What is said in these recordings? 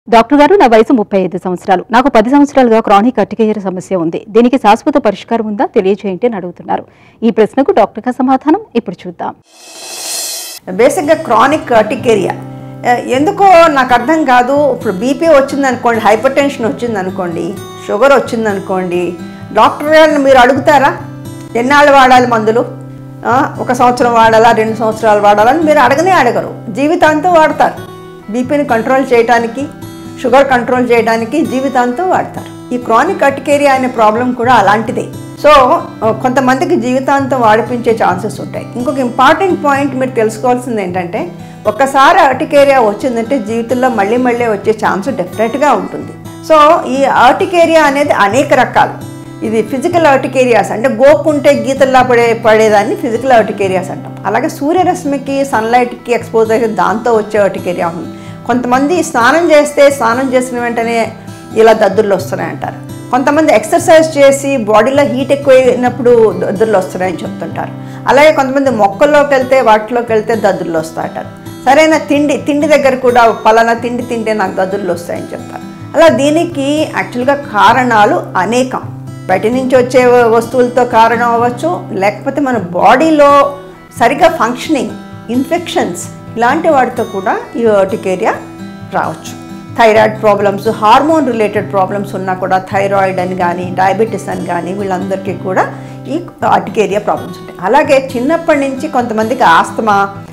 doctor గారు నా వయసు ముప్పై ఐదు సంవత్సరాలు నాకు పది సంవత్సరాలుగా క్రానిక్ అటికేయర్ సమస్య ఉంది దీనికి శాశ్వత పరిష్కారం ఉందా తెలియజేయండి అని అడుగుతున్నారు ఈ ప్రశ్నకు డాక్టర్ గారి సమాధానం ఇప్పుడు చూద్దాం బేసిక్గా క్రానిక్ అర్టికేరియా ఎందుకో నాకు అర్థం కాదు ఇప్పుడు బీపీ వచ్చిందనుకోండి హైపర్ టెన్షన్ వచ్చిందనుకోండి షుగర్ వచ్చిందనుకోండి డాక్టర్ గారిని మీరు అడుగుతారా ఎన్నాళ్ళు వాడాలి మందులు ఆ, ఒక సంవత్సరం వాడాలా రెండు సంవత్సరాలు వాడాలా అని మీరు అడగనే అడగరు జీవితాంతం వాడతారు బీపీని కంట్రోల్ చేయడానికి షుగర్ కంట్రోల్ చేయడానికి జీవితాంతం వాడతారు ఈ క్రానిక్ అర్టికేరియా అనే ప్రాబ్లం కూడా అలాంటిదే సో కొంతమందికి జీవితాంతం వాడిపించే ఛాన్సెస్ ఉంటాయి ఇంకొక ఇంపార్టెంట్ పాయింట్ మీరు తెలుసుకోవాల్సింది ఏంటంటే ఒక్కసారి అర్టికేరియా వచ్చిందంటే జీవితంలో మళ్ళీ మళ్ళీ వచ్చే ఛాన్స్ డెఫినెట్గా ఉంటుంది సో ఈ అర్టికేరియా అనేది అనేక రకాలు ఇది ఫిజికల్ అర్టికేరియాస్ అంటే గోకుంటే గీతల్లా పడే పడేదాన్ని ఫిజికల్ అర్టికేరియాస్ అంటాం అలాగే సూర్యరశ్మికి సన్లైట్కి ఎక్స్పోజ్ అయితే దాంతో వచ్చే అర్టికేరియా ఉంది కొంతమంది స్నానం చేస్తే స్నానం చేసిన వెంటనే ఇలా దద్దుర్లు వస్తున్నాయి అంటారు కొంతమంది ఎక్సర్సైజ్ చేసి బాడీలో హీట్ ఎక్కువైనప్పుడు దద్దుర్లు వస్తున్నాయని చెప్తుంటారు అలాగే కొంతమంది మొక్కల్లోకి వెళ్తే వాటిలోకి వెళ్తే దద్దుర్లు వస్తాయంటారు సరైన తిండి తిండి దగ్గర కూడా పలానా తిండి తింటే నాకు దద్దుర్లు వస్తాయని చెప్తారు అలా దీనికి యాక్చువల్గా కారణాలు అనేకం బయట నుంచి వచ్చే వస్తువులతో కారణం అవ్వచ్చు లేకపోతే మన బాడీలో సరిగా ఫంక్షనింగ్ ఇన్ఫెక్షన్స్ ఇలాంటి వాటితో కూడా ఈ అర్టికేరియా రావచ్చు thyroid problems hormone related problems ఉన్నా కూడా థైరాయిడ్ అని కానీ డయాబెటీస్ అని కానీ వీళ్ళందరికీ కూడా ఈ అర్టికేరియా ప్రాబ్లమ్స్ ఉంటాయి అలాగే చిన్నప్పటి నుంచి కొంతమందికి asthma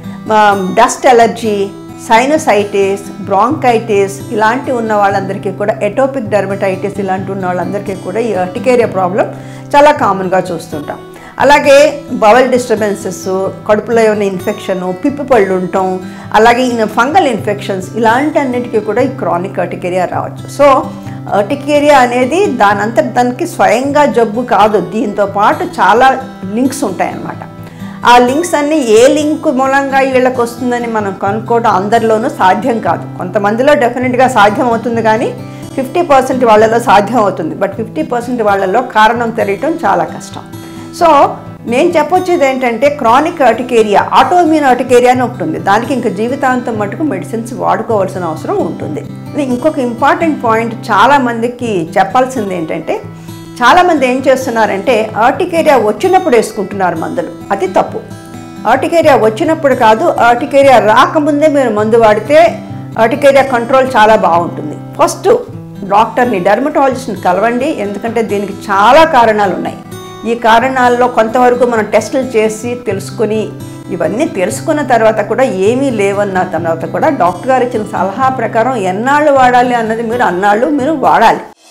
dust allergy sinusitis bronchitis ఇలాంటి ఉన్న వాళ్ళందరికీ కూడా ఎటోపిక్ డర్మటైటిస్ ఇలాంటి ఉన్న వాళ్ళందరికీ కూడా ఈ అర్టికేరియా ప్రాబ్లం చాలా కామన్గా చూస్తుంటాం అలాగే బవల్ డిస్టర్బెన్సెస్ కడుపులో ఏమైనా ఇన్ఫెక్షన్ పిప్పి పళ్ళు ఉండటం అలాగే ఫంగల్ ఇన్ఫెక్షన్స్ ఇలాంటి అన్నిటికీ కూడా ఈ క్రానిక్ అర్టికేరియా రావచ్చు సో అర్టికేరియా అనేది దానంతా దానికి స్వయంగా జబ్బు కాదు దీంతో పాటు చాలా లింక్స్ ఉంటాయన్నమాట ఆ లింక్స్ అన్నీ ఏ లింక్ మూలంగా వీళ్ళకి వస్తుందని మనం కనుక్కోవడం అందరిలోనూ సాధ్యం కాదు కొంతమందిలో డెఫినెట్గా సాధ్యం అవుతుంది కానీ ఫిఫ్టీ పర్సెంట్ వాళ్ళలో సాధ్యం అవుతుంది బట్ ఫిఫ్టీ పర్సెంట్ వాళ్ళలో కారణం తెలియటం చాలా కష్టం సో నేను చెప్పొచ్చేది ఏంటంటే క్రానిక్ అర్టికేరియా ఆటోమ్యూన్ అర్టికేరియా అని ఒకటి ఉంది దానికి ఇంకా జీవితాంతం మటుకు మెడిసిన్స్ వాడుకోవాల్సిన అవసరం ఉంటుంది ఇది ఇంకొక ఇంపార్టెంట్ పాయింట్ చాలా మందికి చెప్పాల్సింది ఏంటంటే చాలామంది ఏం చేస్తున్నారంటే ఆర్టికేరియా వచ్చినప్పుడు వేసుకుంటున్నారు మందులు అది తప్పు ఆర్టికేరియా వచ్చినప్పుడు కాదు ఆర్టికేరియా రాకముందే మీరు మందు వాడితే ఆర్టికేరియా కంట్రోల్ చాలా బాగుంటుంది ఫస్ట్ డాక్టర్ని డెర్మటాలజిస్ట్ని కలవండి ఎందుకంటే దీనికి చాలా కారణాలు ఉన్నాయి ఈ కారణాల్లో కొంతవరకు మనం టెస్టులు చేసి తెలుసుకుని ఇవన్నీ తెలుసుకున్న తర్వాత కూడా ఏమీ లేవన్న తర్వాత కూడా డాక్టర్ గారు ఇచ్చిన సలహా ప్రకారం ఎన్నాళ్ళు వాడాలి అన్నది మీరు అన్నాళ్ళు మీరు వాడాలి